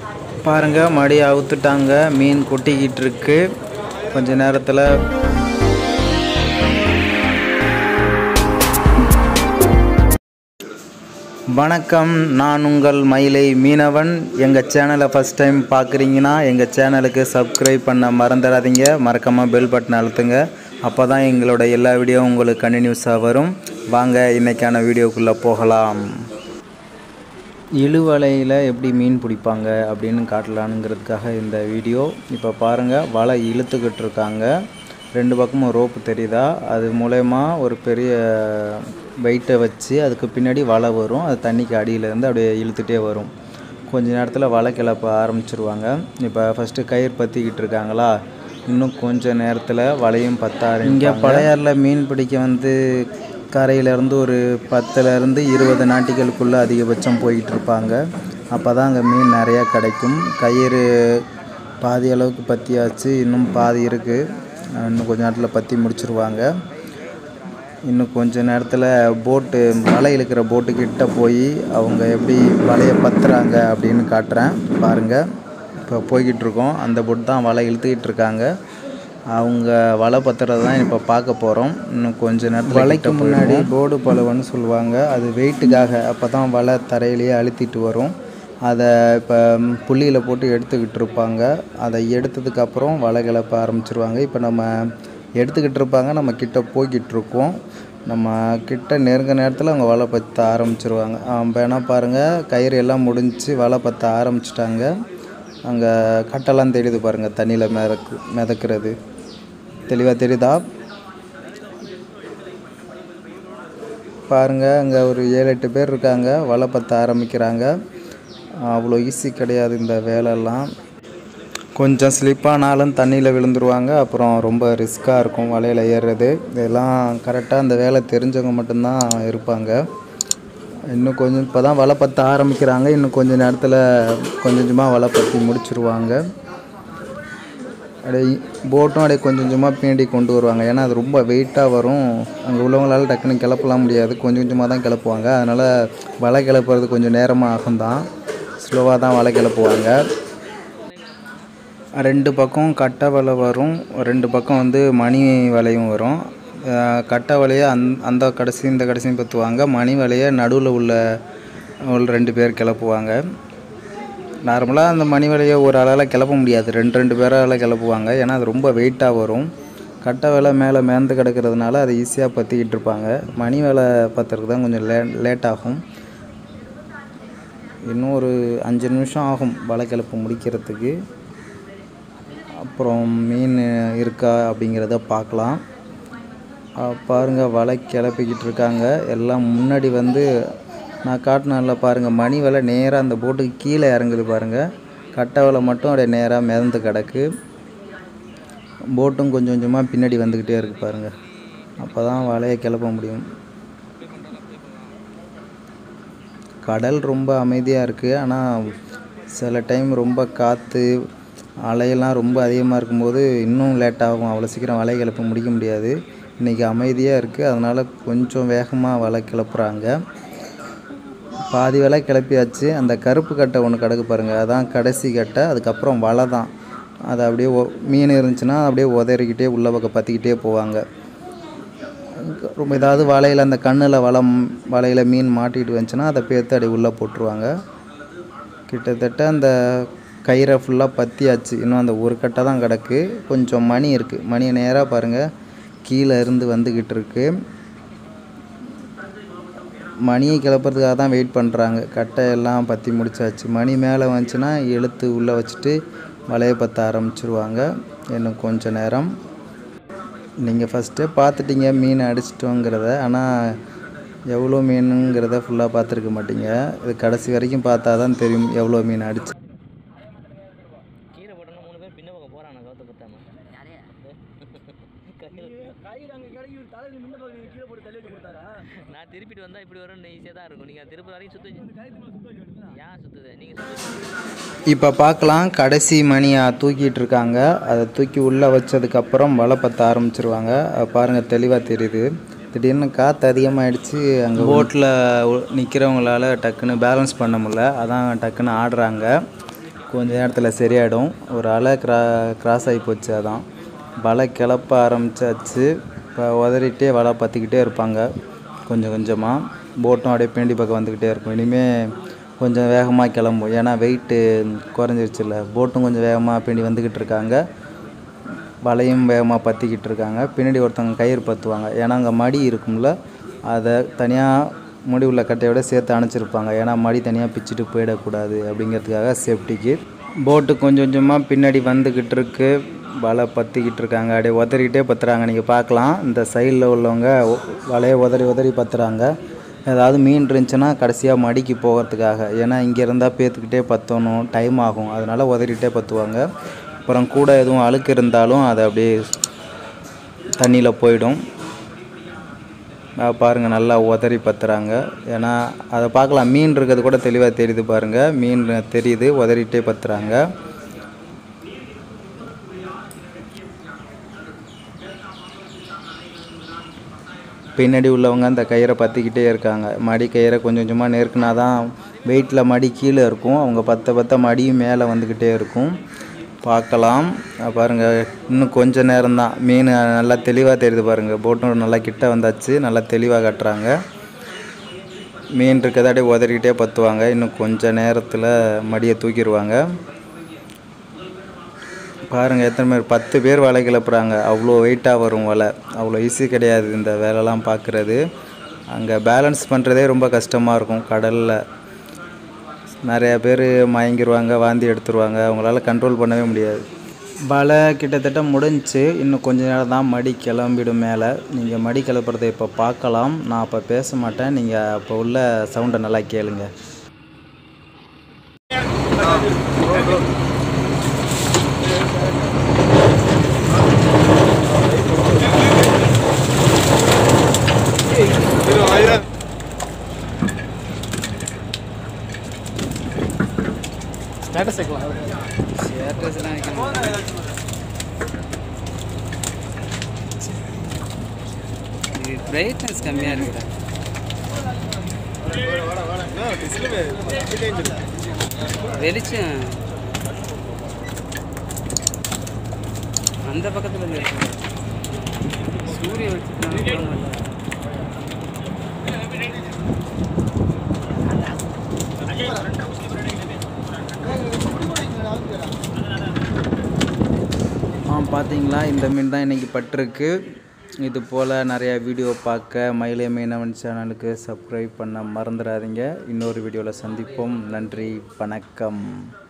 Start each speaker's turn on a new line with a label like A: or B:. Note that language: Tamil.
A: பாருங்க மடி அவுத்துட்டாங்க மீன் கொட்டிக்கிட்டு இருக்கு கொஞ்ச நேரத்தில் வணக்கம் நான் உங்கள் மயிலை மீனவன் எங்கள் சேனலை ஃபஸ்ட் டைம் பார்க்குறீங்கன்னா எங்கள் சேனலுக்கு சப்ஸ்கிரைப் பண்ண மறந்துடாதீங்க மறக்காமல் பெல் பட்டன் அழுத்துங்க அப்போ தான் எங்களோட எல்லா வீடியோ உங்களுக்கு கண்டினியூஸாக வரும் வாங்க இன்றைக்கான வீடியோக்குள்ளே போகலாம் இழுவலையில் எப்படி மீன் பிடிப்பாங்க அப்படின்னு காட்டலானுங்கிறதுக்காக இந்த வீடியோ இப்போ பாருங்கள் வலை இழுத்துக்கிட்டு இருக்காங்க ரெண்டு பக்கமும் ரோப்பு தெரியுதா அது மூலயமா ஒரு பெரிய வெயிட்டை வச்சு அதுக்கு பின்னாடி வலை வரும் அது தண்ணிக்கு அடியிலேருந்து அப்படியே இழுத்துட்டே வரும் கொஞ்ச நேரத்தில் வலை கிளப்ப ஆரம்பிச்சிருவாங்க இப்போ ஃபஸ்ட்டு கயிறு பற்றிக்கிட்டு இருக்காங்களா இன்னும் கொஞ்ச நேரத்தில் வலையும் பற்ற இங்கே பழையாறில் மீன் பிடிக்க வந்து கரையிலேருந்து ஒரு பத்துலேருந்து இருபது நாட்டிகளுக்குள்ளே அதிகபட்சம் போயிட்டு இருப்பாங்க அப்போ தான் அங்கே மீன் நிறையா கிடைக்கும் கயிறு பாதி அளவுக்கு பற்றியாச்சு இன்னும் பாதி இருக்குது இன்னும் கொஞ்ச நேரத்தில் பற்றி முடிச்சிருவாங்க இன்னும் கொஞ்ச நேரத்தில் போட்டு வலை இழுக்கிற போட்டு கிட்ட போய் அவங்க எப்படி வலையை பத்துறாங்க அப்படின்னு காட்டுறேன் பாருங்கள் இப்போ போய்கிட்டு இருக்கோம் அந்த போட்டு தான் வலை இழுத்துக்கிட்டு இருக்காங்க அவங்க வலை பத்துறது தான் இப்போ பார்க்க போகிறோம் இன்னும் கொஞ்ச நேரத்தில் வலைக்கு முன்னாடி போர்டு பழுவன்னு சொல்லுவாங்க அது வெயிட்டுக்காக அப்போ தான் வலை தரையிலேயே அழுத்திட்டு வரும் அதை இப்போ புள்ளியில் போட்டு எடுத்துக்கிட்டு இருப்பாங்க அதை எடுத்ததுக்கப்புறம் வலை கிளப்ப ஆரம்பிச்சிருவாங்க இப்போ நம்ம எடுத்துக்கிட்டு இருப்பாங்க நம்ம கிட்ட போய்கிட்டு இருக்கோம் நம்ம கிட்ட நெருங்க நேரத்தில் அவங்க வலை பற்ற ஆரம்பிச்சிருவாங்க வேணா பாருங்கள் கயிறு எல்லாம் முடிஞ்சு வலை பற்ற ஆரம்பிச்சிட்டாங்க அங்கே கட்டெல்லாம் தெரியுது பாருங்கள் தண்ணியில் மிதக்கு மிதக்கிறது தெளிவாக தெரியுதா பாருங்கள் அங்கே ஒரு ஏழு எட்டு பேர் இருக்காங்க வலை பற்ற ஆரம்பிக்கிறாங்க அவ்வளோ ஈஸி கிடையாது இந்த வேலையெல்லாம் கொஞ்சம் ஸ்லிப்பானாலும் தண்ணியில் விழுந்துருவாங்க அப்புறம் ரொம்ப ரிஸ்க்காக இருக்கும் வலையில் ஏறுறது இதெல்லாம் கரெக்டாக அந்த வேலை தெரிஞ்சவங்க மட்டும்தான் இருப்பாங்க இன்னும் கொஞ்சம் இப்போ தான் வலை பற்ற ஆரம்பிக்கிறாங்க இன்னும் கொஞ்சம் நேரத்தில் கொஞ்சம் கொஞ்சமாக வலை பற்றி முடிச்சிருவாங்க அப்படியே போட்டும் அப்படியே கொஞ்சம் கொஞ்சமாக பின்னாடி கொண்டு வருவாங்க ஏன்னா அது ரொம்ப வெயிட்டாக வரும் அங்கே உள்ளவங்களால டக்குன்னு கிளப்பலாம் முடியாது கொஞ்சம் கொஞ்சமாக தான் கிளப்புவாங்க அதனால் வலை கிளப்புறது கொஞ்சம் நேரமாக ஆகும் தான் ஸ்லோவாக தான் வலை கிளப்புவாங்க ரெண்டு பக்கம் கட்டை வலை வரும் ரெண்டு பக்கம் வந்து மணி வலையும் வரும் கட்டை வலையை அந் அந்த கடைசி இந்த கடைசியும் பற்றுவாங்க மணி வலையை நடுவில் உள்ள உள்ள ரெண்டு பேர் கிளப்புவாங்க நார்மலாக அந்த மணி வலையை ஒரு ஆளால் கிளப்ப முடியாது ரெண்டு ரெண்டு பேரால் கிளப்புவாங்க ஏன்னா அது ரொம்ப வெயிட்டாக வரும் கட்டை வேலை மேலே மேந்து கிடக்கிறதுனால அதை ஈஸியாக பற்றிக்கிட்டு இருப்பாங்க மணி வேலை பற்றுறதுக்கு தான் கொஞ்சம் லே லேட் ஆகும் இன்னும் ஒரு அஞ்சு நிமிஷம் ஆகும் வலை கிளப்பு முடிக்கிறதுக்கு அப்புறம் மீன் இருக்கா அப்படிங்கிறத பார்க்கலாம் பாருங்கள் வலை கிளப்பிக்கிட்டு இருக்காங்க எல்லாம் முன்னாடி வந்து நான் காட்டினேன்ல பாருங்கள் மணி வலை நேராக அந்த போட்டுக்கு கீழே இறங்குது பாருங்கள் கட்டை வலை மட்டும் அப்படியே நேராக மிதந்து கிடக்கு போட்டும் கொஞ்சம் கொஞ்சமாக பின்னாடி வந்துக்கிட்டே இருக்குது பாருங்கள் அப்போ தான் வலையை கிளப்ப முடியும் கடல் ரொம்ப அமைதியாக இருக்குது ஆனால் சில டைம் ரொம்ப காற்று அலையெல்லாம் ரொம்ப அதிகமாக இருக்கும்போது இன்னும் லேட் ஆகும் அவ்வளோ சீக்கிரம் வலை கிளப்ப முடிக்க முடியாது இன்றைக்கி அமைதியாக இருக்குது அதனால் கொஞ்சம் வேகமாக வலை கிளப்புறாங்க பாதி வலை கிளப்பியாச்சு அந்த கருப்பு கட்டை ஒன்று கிடக்கு பாருங்கள் அதான் கடைசி கட்டை அதுக்கப்புறம் வலை தான் அது அப்படியே ஒ மீன் இருந்துச்சுன்னா அப்படியே உதறிக்கிட்டே உள்ள பக்கம் பற்றிக்கிட்டே போவாங்க ரொம்ப ஏதாவது வலையில் அந்த கண்ணில் வளம் வலையில் மீன் மாட்டிக்கிட்டு வந்துச்சுன்னா அதை பேர்த்து அப்படியே உள்ளே போட்டுருவாங்க கிட்டத்தட்ட அந்த கயிறை ஃபுல்லாக பற்றியாச்சு இன்னும் அந்த ஒரு கட்டை தான் கிடக்கு கொஞ்சம் மணி இருக்குது மணியை நேராக பாருங்கள் கீழே இருந்து வந்துக்கிட்டு இருக்கு மணியை கிளப்புறதுக்காக தான் வெயிட் பண்ணுறாங்க கட்டை எல்லாம் பற்றி முடிச்சாச்சு மணி மேலே வந்துச்சுன்னா இழுத்து உள்ளே வச்சுட்டு வலையை பற்ற ஆரம்பிச்சிருவாங்க இன்னும் கொஞ்சம் நேரம் நீங்கள் ஃபஸ்ட்டே பார்த்துட்டீங்க மீன் அடிச்சிட்டோங்கிறத ஆனால் எவ்வளோ மீனுங்கிறத ஃபுல்லாக பார்த்துருக்க மாட்டீங்க இது கடைசி வரைக்கும் பார்த்தா தான் தெரியும் எவ்வளோ மீன் அடிச்சு
B: கீரை போட்டோன்னா மூணு பேர் பின்ன பக்கம் போறாங்க கவுத்த பத்தாம நான் திருப்பிட்டு வந்தா இப்படி வரும்னு ஈஸியாக தான் இருக்கும் நீங்க திருப்பி வரைக்கும் சுத்த ஏன் சுத்துது நீங்க சுத்து
A: இப்போ பார்க்கலாம் கடைசி மணியை தூக்கிட்டு இருக்காங்க அதை தூக்கி உள்ளே வச்சதுக்கப்புறம் வலை பற்ற ஆரம்பிச்சிருவாங்க அது பாருங்கள் தெளிவாக தெரியுது திடீர்னு காற்று அதிகமாகிடுச்சு அங்கே போட்டில் நிற்கிறவங்களால டக்குன்னு பேலன்ஸ் பண்ண முடியல அதான் டக்குன்னு ஆடுறாங்க கொஞ்ச நேரத்தில் சரியாயிடும் ஒரு அலை கிரா கிராஸ் ஆகி போச்சு அதான் வலை கிளப்ப ஆரம்பிச்சாச்சு இப்போ உதறிட்டே வலை பற்றிக்கிட்டே இருப்பாங்க கொஞ்சம் கொஞ்சமாக போட்டும் அப்படியே பின்னாடி பக்கம் வந்துக்கிட்டே இருக்கும் இனிமேல் கொஞ்சம் வேகமாக கிளம்பும் ஏன்னா வெயிட்டு குறைஞ்சிருச்சுல்ல போட்டும் கொஞ்சம் வேகமாக பின்னாடி வந்துக்கிட்டு இருக்காங்க வலையும் வேகமாக பற்றிக்கிட்டு இருக்காங்க பின்னாடி ஒருத்தவங்க கயிறு பற்றுவாங்க ஏன்னா அங்கே மடி இருக்கும்ல அதை தனியாக முடி உள்ள கட்டையோட சேர்த்து அணைச்சிருப்பாங்க ஏன்னா மடி தனியாக பிச்சுட்டு போயிடக்கூடாது அப்படிங்கிறதுக்காக சேஃப்டிக்கு போட்டு கொஞ்சம் கொஞ்சமாக பின்னாடி வந்துக்கிட்டு இருக்கு வலை பற்றிக்கிட்டு இருக்காங்க அப்படியே உதறிக்கிட்டே பற்றுறாங்க நீங்கள் பார்க்கலாம் இந்த சைடில் உள்ளவங்க ஒ- வலையை உதறி உதறி பற்றுறாங்க ஏதாவது மீன் இருந்துச்சுன்னா கடைசியாக மடிக்கு போகிறதுக்காக ஏன்னா இங்கே இருந்தால் பேத்துக்கிட்டே பற்றணும் டைம் ஆகும் அதனால் உதறிட்டே பற்றுவாங்க அப்புறம் கூட எதுவும் அழுக்கு இருந்தாலும் அதை அப்படியே தண்ணியில் போயிடும் அஹ் பாருங்க நல்லா உதறி பத்துறாங்க ஏன்னா அதை பார்க்கலாம் மீன் இருக்கிறது கூட தெளிவாக தெரியுது பாருங்க மீன் தெரியுது உதறிட்டே பத்துறாங்க பின்னாடி உள்ளவங்க அந்த கயிறை பற்றிக்கிட்டே இருக்காங்க மடி கயிறை கொஞ்சம் கொஞ்சமாக நெருக்குனா தான் வெயிட்டில் மடி கீழே இருக்கும் அவங்க பத்த பத்த மடியும் மேலே வந்துக்கிட்டே இருக்கும் பார்க்கலாம் அஹ் பாருங்க இன்னும் கொஞ்ச நேரம்தான் மீன் நல்லா தெளிவாக தெரியுது பாருங்கள் போட்டும் நல்லா கிட்ட வந்தாச்சு நல்லா தெளிவாக காட்டுறாங்க மீன் இருக்கிறத அப்படியே உதறிக்கிட்டே பற்றுவாங்க இன்னும் கொஞ்ச நேரத்தில் மடியை தூக்கிடுவாங்க பாருங்கள் எத்தனை பேர் பத்து பேர் வலை கிளப்புறாங்க அவ்வளோ வெயிட்டாக வரும் வலை அவ்வளோ ஈஸி கிடையாது இந்த வேலைலாம் பார்க்குறது அங்கே பேலன்ஸ் பண்ணுறதே ரொம்ப கஷ்டமாக இருக்கும் கடலில் நிறைய பேர் மயங்கிருவாங்க வாந்தி எடுத்துருவாங்க அவங்களால கண்ட்ரோல் பண்ணவே முடியாது வலை கிட்டத்தட்ட முடிஞ்சுச்சு இன்னும் கொஞ்ச நேரம் தான் மடி கிளம்பிடும் மேலே நீங்கள் மடி கிளப்புறதை இப்போ பார்க்கலாம் நான் அப்போ பேச மாட்டேன் நீங்கள் அப்போ உள்ள சவுண்டை நல்லா கேளுங்க
C: ஸ்டேட்டஸ் வைக்கலாம்
D: இது பிரைட்னஸ் கம்மியாக இருக்குடா வெளிச்சம் அந்த பக்கத்தில் இருந்து இருக்கு சூரிய வெளிச்சம்
A: ஆ பார்த்தீங்களா இந்த மீன் தான் இன்றைக்கி பட்டிருக்கு இது போல் நிறையா வீடியோ பார்க்க மயிலே மீனவன் சேனலுக்கு சப்ஸ்கிரைப் பண்ண மறந்துடாதீங்க இன்னொரு வீடியோவில் சந்திப்போம் நன்றி வணக்கம்